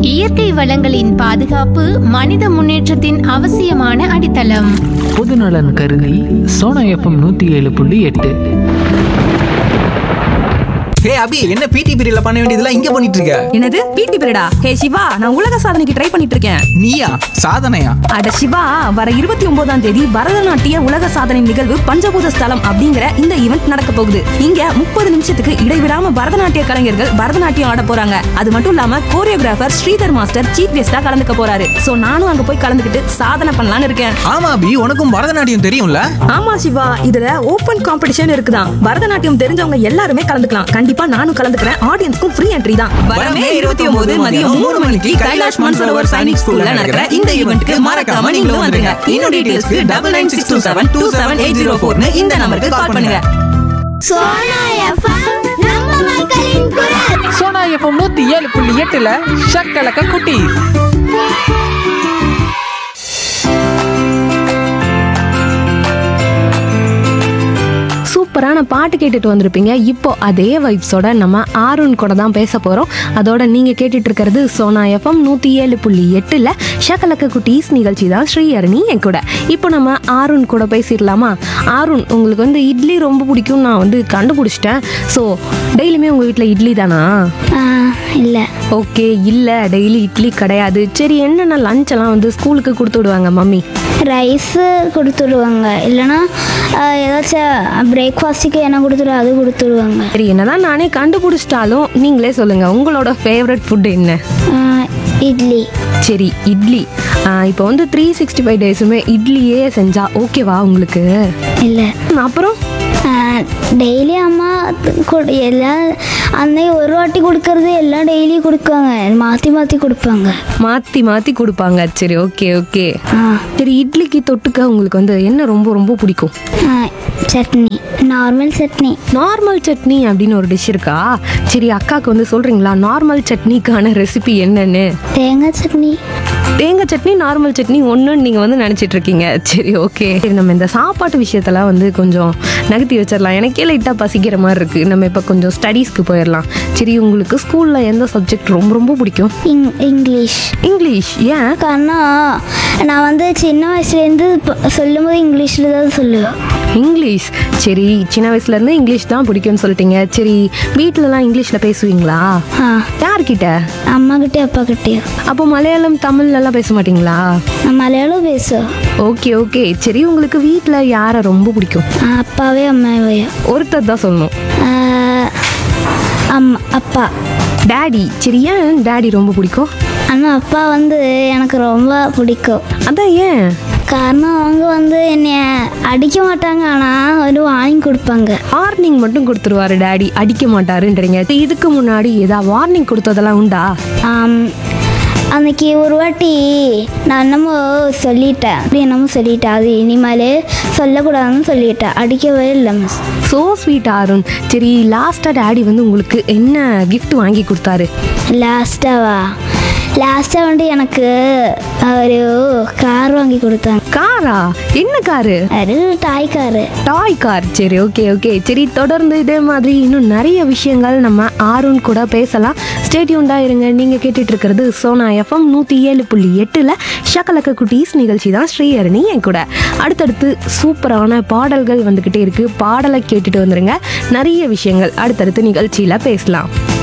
இயற்கை வளங்களின் பாதுகாப்பு மனித முன்னேற்றத்தின் அவசியமான அடித்தளம் பொதுநலன் கருதி சோனா எஃப்எம் நூற்றி ஏழு புள்ளி எட்டு ஹே அபி என்ன பிடி பீரியட்ல பண்ண வேண்டியதெல்லாம் இங்க பண்ணிட்டு இருக்க என்னது பிடி பீரியடா ஹே சிவா நான் உலக சாதனைக்கு ட்ரை பண்ணிட்டு இருக்கேன் நீயா சாதனையா அட சிவா வர இருபத்தி ஒன்பதாம் தேதி பரதநாட்டிய உலக சாதனை நிகழ்வு பஞ்சபூத ஸ்தலம் அப்படிங்கிற இந்த ஈவெண்ட் நடக்க போகுது இங்க முப்பது நிமிஷத்துக்கு இடைவிடாம பரதநாட்டிய கலைஞர்கள் பரதநாட்டியம் ஆட போறாங்க அது மட்டும் இல்லாம கோரியோகிராஃபர் ஸ்ரீதர் மாஸ்டர் சீஃப் கெஸ்டா கலந்துக்க போறாரு சோ நானும் அங்க போய் கலந்துக்கிட்டு சாதனை பண்ணலாம்னு இருக்கேன் ஆமா அபி உனக்கும் பரதநாட்டியம் தெரியும்ல ஆமா சிவா இதுல ஓபன் காம்படிஷன் இருக்குதான் பரதநாட்டியம் தெரிஞ்சவங்க எல்லாருமே கலந்துக்கலாம் கண்டிப்பா நானும் கலந்துக்கிறேன் ஆடியன்ஸ்க்கும் ஃப்ரீ என்ட்ரி தான் வரமே இருபத்தி ஒன்பது மதியம் மூணு மணிக்கு கைலாஷ் மான்சரோவர் சைனிக் ஸ்கூல்ல நடக்கிற இந்த ஈவெண்ட்க்கு மறக்காம நீங்களும் வந்துருங்க இன்னும் டீடைல்ஸ்க்கு double nine six two seven two seven eight zero ஃபோர்னு இந்த நம்பருக்கு கால் பண்ணுங்க சோனா எஃப்எம் நம்ம மக்களின் குரல் சோனா எஃப்எம் நூற்றி ஏழு புள்ளி எட்டில் ஷக்கலக்க குட்டி சூப்பரான பாட்டு கேட்டுட்டு வந்திருப்பீங்க இப்போ அதே வைப்ஸோட நம்ம ஆருண் கூட தான் பேச போகிறோம் அதோட நீங்கள் கேட்டுட்டு இருக்கிறது சோனா எஃப்எம் நூற்றி ஏழு புள்ளி எட்டில் ஷக்கலக்க குட்டீஸ் நிகழ்ச்சி தான் ஸ்ரீஹரணி என் கூட இப்போ நம்ம ஆருண் கூட பேசிடலாமா ஆருண் உங்களுக்கு வந்து இட்லி ரொம்ப பிடிக்கும் நான் வந்து கண்டுபிடிச்சிட்டேன் ஸோ டெய்லியுமே உங்கள் வீட்டில் இட்லி தானா இல்லை ஓகே இல்லை டெய்லி இட்லி கிடையாது சரி என்னென்ன லஞ்ச் எல்லாம் வந்து ஸ்கூலுக்கு கொடுத்து விடுவாங்க மம்மி ரைஸு கொடுத்துடுவாங்க இல்லைன்னா ஆஹ், ஏதாச்சும் பிரேக்ஃபாஸ்ட்டுக்கு என்ன கொடுத்துரு அது கொடுத்துடுவாங்க சரி என்னதான் நானே கண்டுபிடிச்சிட்டாலும் நீங்களே சொல்லுங்க உங்களோட ஃபேவரட் ஃபுட் என்ன ஆஹ், இட்லி சரி இட்லி ஆஹ் இப்போ வந்து த்ரீ சிக்ஸ்டி ஃபைவ் டேஸுமே இட்லியே செஞ்சா ஓகேவா உங்களுக்கு இல்லை அப்புறம் டெய்லி அம்மா கொடு- எல்லாம் அன்னைக்கு ஒரு வாட்டி கொடுக்கறது எல்லாம் டெய்லி கொடுப்பாங்க மாற்றி மாற்றி கொடுப்பாங்க மாற்றி மாற்றி கொடுப்பாங்க சரி ஓகே ஓகே ஆ சரி இட்லிக்கு தொட்டுக்க உங்களுக்கு வந்து என்ன ரொம்ப ரொம்ப பிடிக்கும் ஆ, சட்னி நார்மல் சட்னி நார்மல் சட்னி அப்படின்னு ஒரு டிஷ் இருக்கா சரி அக்காவுக்கு வந்து சொல்கிறீங்களா நார்மல் சட்னிக்கான ரெசிபி என்னன்னு தேங்காய் சட்னி தேங்காய் சட்னி நார்மல் சட்னி ஒன்றுன்னு நீங்கள் வந்து நினச்சிட்டு இருக்கீங்க சரி ஓகே சரி நம்ம இந்த சாப்பாட்டு விஷயத்தெல்லாம் வந்து கொஞ்சம் நகர்த்தி வச்சிடலாம் எனக்கே லைட்டாக பசிக்கிற மாதிரி இருக்குது நம்ம இப்போ கொஞ்சம் ஸ்டடீஸ்க்கு போயிடலாம் சரி உங்களுக்கு ஸ்கூலில் எந்த சப்ஜெக்ட் ரொம்ப ரொம்ப பிடிக்கும் இங் இங்கிலீஷ் இங்கிலீஷ் ஏன் காரணம் நான் வந்து சின்ன வயசுலேருந்து சொல்லும்போது இங்கிலீஷில் தான் சொல்லுவேன் இங்கிலீஷ் சரி சின்ன வயசுலேருந்து இங்கிலீஷ் தான் பிடிக்கும்னு சொல்லிட்டீங்க சரி வீட்டிலலாம் இங்கிலீஷில் பேசுவீங்களா ஆ யார்கிட்ட அம்மாக்கிட்டே அப்பாக்கிட்டேயும் அப்போ மலையாளம் தமிழ்லலாம் பேச மாட்டீங்களா நான் மலையாளம் பேசுவேன் ஓகே ஓகே சரி உங்களுக்கு வீட்டில் யாரை ரொம்ப பிடிக்கும் ஆ, அப்பாவே அம்மாவையும் ஒருத்தர் தான் சொல்லணும் அம்மா அப்பா டேடி சரி ஏன் டேடி ரொம்ப பிடிக்கும் ஆனால் அப்பா வந்து எனக்கு ரொம்ப பிடிக்கும் அதான் ஏன் காரணம் அவங்க வந்து என்னை அடிக்க மாட்டாங்க ஆனால் ஒரு வாங்கி கொடுப்பாங்க வார்னிங் மட்டும் கொடுத்துருவாரு டேடி அடிக்க மாட்டாருன்றீங்க இதுக்கு முன்னாடி ஏதாவது வார்னிங் கொடுத்ததெல்லாம் உண்டா ஆம், அன்னைக்கு ஒரு வாட்டி நான் என்னமோ சொல்லிட்டேன் அப்படி என்னமோ சொல்லிட்டேன் அது இனிமேல் சொல்லக்கூடாதுன்னு சொல்லிட்டேன் அடிக்கவே இல்லை மிஸ் ஸோ ஸ்வீட் ஆருண் சரி லாஸ்ட்டாக டேடி வந்து உங்களுக்கு என்ன gift வாங்கி கொடுத்தாரு லாஸ்ட்டாவா லாஸ்ட்டாக வந்து எனக்கு ஒரு கார் வாங்கி கொடுத்தாங்க காரா என்ன காரு அது டாய் காரு டாய் கார் சரி ஓகே ஓகே சரி தொடர்ந்து இதே மாதிரி இன்னும் நிறைய விஷயங்கள் நம்ம ஆருண் கூட பேசலாம் ஸ்டேட்யூண்டா இருங்க நீங்க கேட்டுட்டு இருக்கிறது சோனா எஃப்எம் நூத்தி ஏழு புள்ளி எட்டுல ஷக்கலக்க குட்டீஸ் நிகழ்ச்சி தான் ஸ்ரீஹரணி என் கூட அடுத்தடுத்து சூப்பரான பாடல்கள் வந்துகிட்டே இருக்கு பாடலை கேட்டுட்டு வந்துருங்க நிறைய விஷயங்கள் அடுத்தடுத்து நிகழ்ச்சியில பேசலாம்